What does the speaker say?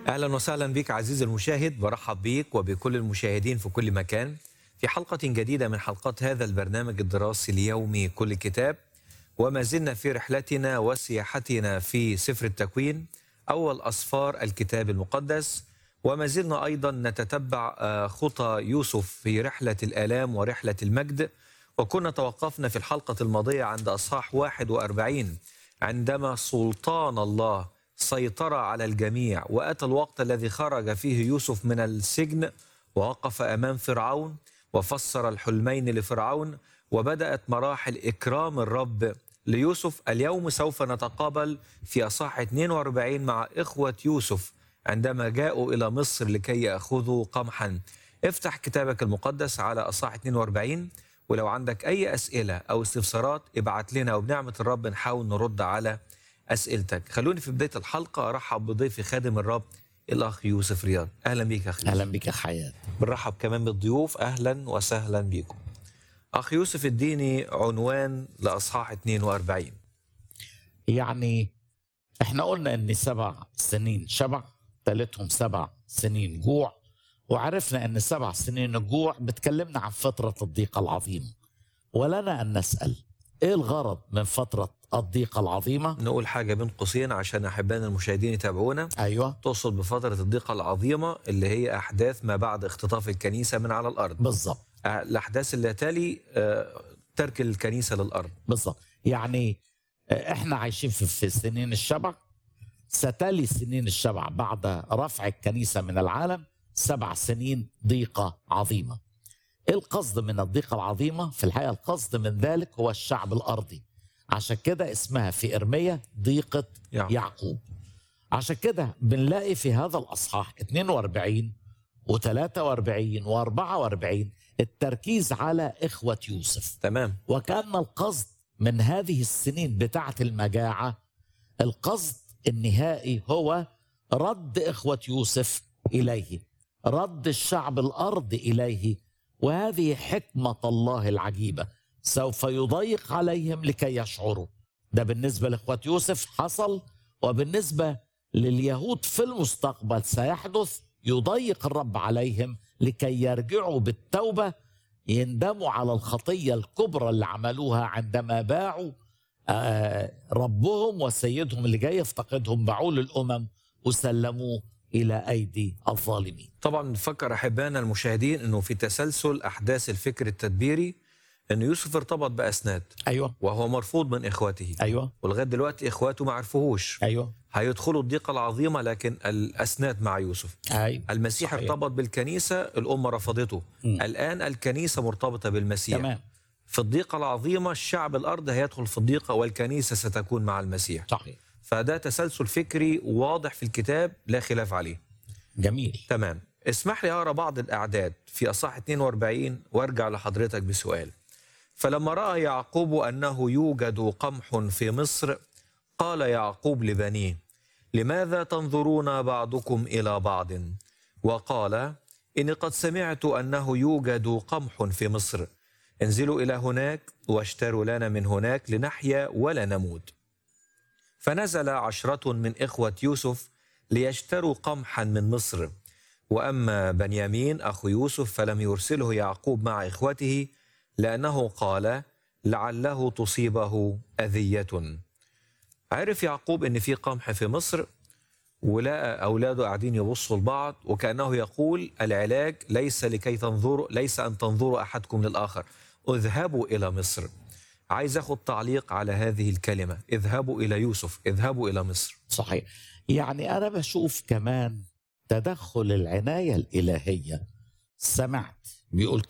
اهلا وسهلا بك عزيزي المشاهد برحب بيك وبكل المشاهدين في كل مكان في حلقه جديده من حلقات هذا البرنامج الدراسي اليومي كل كتاب وما زلنا في رحلتنا وسياحتنا في سفر التكوين اول اسفار الكتاب المقدس وما زلنا ايضا نتتبع آه، خطى يوسف في رحله الالام ورحله المجد وكنا توقفنا في الحلقه الماضيه عند اصحاح 41 عندما سلطان الله سيطر على الجميع واتى الوقت الذي خرج فيه يوسف من السجن ووقف امام فرعون وفسر الحلمين لفرعون وبدات مراحل اكرام الرب ليوسف اليوم سوف نتقابل في اصحاح 42 مع اخوه يوسف عندما جاءوا الى مصر لكي ياخذوا قمحا افتح كتابك المقدس على اصحاح 42 ولو عندك اي اسئله او استفسارات ابعت لنا وبنعمه الرب نحاول نرد على اسئلتك خلوني في بدايه الحلقه ارحب بضيفي خادم الرب الاخ يوسف رياض اهلا بيك يا اخي اهلا بك يا حياه بنرحب كمان بالضيوف اهلا وسهلا بيكم اخ يوسف اديني عنوان لاصحاح 42 يعني احنا قلنا ان سبع سنين شبع ثالثهم سبع سنين جوع وعرفنا ان سبع سنين الجوع بتكلمنا عن فتره الضيقه العظيمه ولنا ان نسال ايه الغرض من فتره الضيقه العظيمه نقول حاجه بين قوسين عشان احبائنا المشاهدين يتابعونا ايوه تقصد بفتره الضيقه العظيمه اللي هي احداث ما بعد اختطاف الكنيسه من على الارض بالظبط آه، الاحداث اللي تلي آه، ترك الكنيسه للارض بالظبط يعني آه، احنا عايشين في, في سنين الشبع ستلي سنين الشبع بعد رفع الكنيسه من العالم سبع سنين ضيقه عظيمه ايه القصد من الضيقه العظيمه في الحقيقه القصد من ذلك هو الشعب الارضي عشان كده اسمها في ارميا ضيقه يعقوب. يعقوب عشان كده بنلاقي في هذا الاصحاح 42 و43 و44 التركيز على اخوه يوسف تمام وكان القصد من هذه السنين بتاعه المجاعه القصد النهائي هو رد اخوه يوسف اليه رد الشعب الارض اليه وهذه حكمه الله العجيبه سوف يضيق عليهم لكي يشعروا ده بالنسبه لاخوه يوسف حصل وبالنسبه لليهود في المستقبل سيحدث يضيق الرب عليهم لكي يرجعوا بالتوبه يندموا على الخطيه الكبرى اللي عملوها عندما باعوا آه، ربهم وسيدهم اللي جاي يفتقدهم باعوه للامم وسلموه الى ايدي الظالمين طبعا نفكر احبائنا المشاهدين انه في تسلسل احداث الفكر التدبيري ان يوسف ارتبط باسناد ايوه وهو مرفوض من اخواته ايوه ولغايه دلوقتي اخواته ما عرفوهوش ايوه هيدخلوا الضيقه العظيمه لكن الاسناد مع يوسف ايوه المسيح صحيح. ارتبط بالكنيسه الامه رفضته مم. الان الكنيسه مرتبطه بالمسيح تمام في الضيقه العظيمه الشعب الارض هيدخل في الضيقه والكنيسه ستكون مع المسيح صحيح فده تسلسل فكري واضح في الكتاب لا خلاف عليه جميل تمام اسمح لي اقرا بعض الاعداد في اصحاح 42 وارجع لحضرتك بسؤال فلما راى يعقوب انه يوجد قمح في مصر قال يعقوب لبنيه لماذا تنظرون بعضكم الى بعض وقال اني قد سمعت انه يوجد قمح في مصر انزلوا الى هناك واشتروا لنا من هناك لنحيا ولا نموت فنزل عشرة من إخوة يوسف ليشتروا قمحا من مصر وأما بنيامين أخو يوسف فلم يرسله يعقوب مع إخوته لأنه قال لعله تصيبه أذية عرف يعقوب أن في قمح في مصر ولقى أولاده قاعدين يبصوا لبعض وكأنه يقول العلاج ليس لكي تنظروا ليس أن تنظروا أحدكم للآخر اذهبوا إلى مصر عايز أخذ تعليق على هذه الكلمة اذهبوا إلى يوسف اذهبوا إلى مصر صحيح يعني انا بشوف كمان تدخل العنايه الالهيه سمعت بيقول